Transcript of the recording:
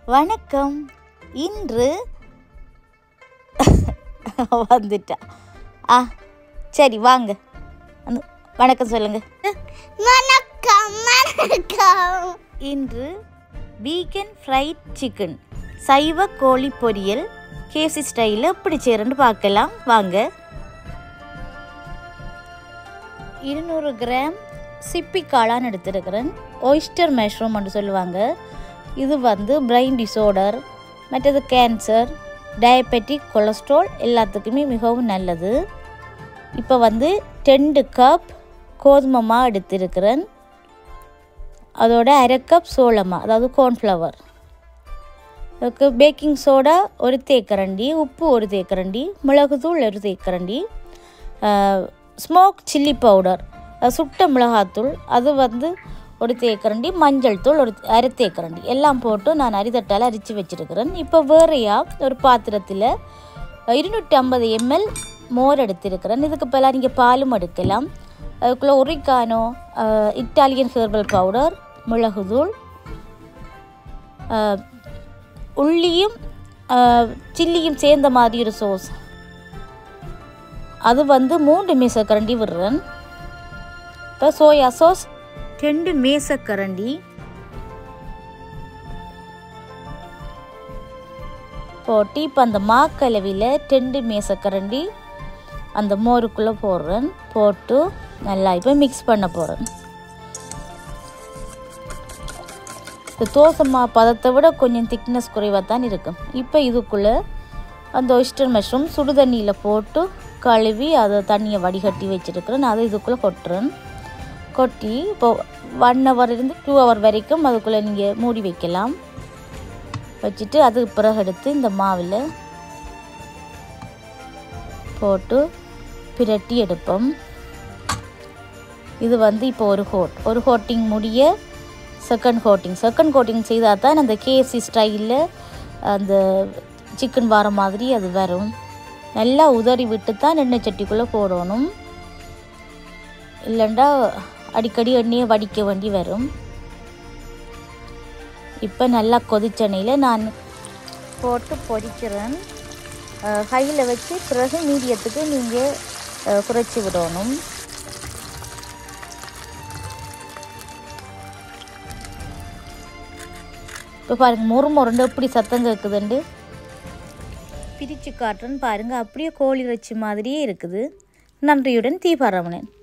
வணக்கம் இன்று வந்துட்டா ஆ சரி வாங்க அந்த வணக்கம் சொல்லுங்க வணக்கம் வணக்கம் இன்று வீக்கன் ஃப்ரைட் சிக்கன் சைவ கோழி பொரியல் கேசி ஸ்டைலில் எப்படி செய்கிறேன்னு பார்க்கலாம் வாங்க இருநூறு கிராம் சிப்பி காளான் எடுத்திருக்கிறேன் ஒய்ஸ்டர் மஷ்ரூம் என்று சொல்லுவாங்க இது வந்து பிரெயின் டிஸார்டர் மற்றது கேன்சர் டயபெட்டிக் கொலஸ்ட்ரால் எல்லாத்துக்குமே மிகவும் நல்லது இப்போ வந்து ரெண்டு கப் கோதுமை மா எடுத்திருக்கிறேன் அதோட அரை கப் சோளமா அதாவது கார்ன்ஃப்ளவர் அதுக்கு பேக்கிங் சோடா ஒரு தேக்கரண்டி உப்பு ஒரு தேக்கரண்டி மிளகுத்தூள் ஒரு தேக்கரண்டி ஸ்மோக் சில்லி பவுடர் சுட்ட மிளகாத்தூள் அது வந்து ஒரு தேக்கரண்டி மஞ்சள் தூள் ஒரு அரை தேக்கரண்டி எல்லாம் போட்டு நான் அரிதட்டால் அரித்து வச்சுருக்கிறேன் இப்போ வேறையாக ஒரு பாத்திரத்தில் இருநூற்றி ஐம்பது எம்எல் மோர் எடுத்திருக்கிறேன் இதுக்கு பதிலாக நீங்கள் பாலும் எடுக்கலாம் அதுக்குள்ளே ஒரிக்கானோ இட்டாலியன் ஹெர்பல் பவுடர் மிளகுதூள் உள்ளியும் சில்லியும் சேர்ந்த மாதிரி ஒரு சோஸ் அது வந்து மூன்று மேசக்கரண்டி விடுறேன் இப்போ சோயா சாஸ் ரெண்டு மேசக்கரண்டி போட்டு இப்போ அந்த மாக்கலவியில் ரெண்டு மேசக்கரண்டி அந்த மோருக்குள்ளே போடுறேன் போட்டு நல்லா இப்போ மிக்ஸ் பண்ண போகிறேன் இந்த தோசை மா பதத்தை விட கொஞ்சம் திக்னஸ் குறைவாக தான் இருக்கும் இப்போ இதுக்குள்ளே அந்த ஒயிஸ்டர் மஷ்ரூம் சுடு தண்ணியில் போட்டு கழுவி அதை தண்ணியை வடிகட்டி வச்சுருக்கிறேன் அதை இதுக்குள்ளே கொட்டுறேன் கொட்டி இப்போ ஒன் ஹவர் இருந்து டூ ஹவர் வரைக்கும் அதுக்குள்ளே நீங்கள் மூடி வைக்கலாம் வச்சுட்டு அதுக்கு பிறகு எடுத்து இந்த மாவில் போட்டு பிரட்டி எடுப்போம் இது வந்து இப்போ ஒரு ஹோட் ஒரு ஹோட்டிங் முடிய செகண்ட் கோட்டிங் செகண்ட் கோட்டிங் செய்தால் தான் அந்த கேஎஃப்சி ஸ்டைலில் அந்த சிக்கன் வர மாதிரி அது வரும் நல்லா உதறி விட்டு தான் எண்ணெய் சட்டிக்குள்ளே போடணும் இல்லைண்டா அடிக்கடி எண்ணெயை வடிக்க வேண்டி வரும் இப்போ நல்லா கொதிச்செண்ணெயில் நான் போட்டு பொரிக்கிறேன் ஹையில் வச்சு பிறகு மீடியத்துக்கு நீங்கள் குறைச்சி விடணும் இப்போ பாருங்கள் மொறு மொருண்டு எப்படி சத்தம் கேட்குதுண்டு பிரித்து காட்டுறேன்னு பாருங்கள் அப்படியே கோழி இறைச்சி மாதிரியே இருக்குது நன்றியுடன் தீபாரமணன்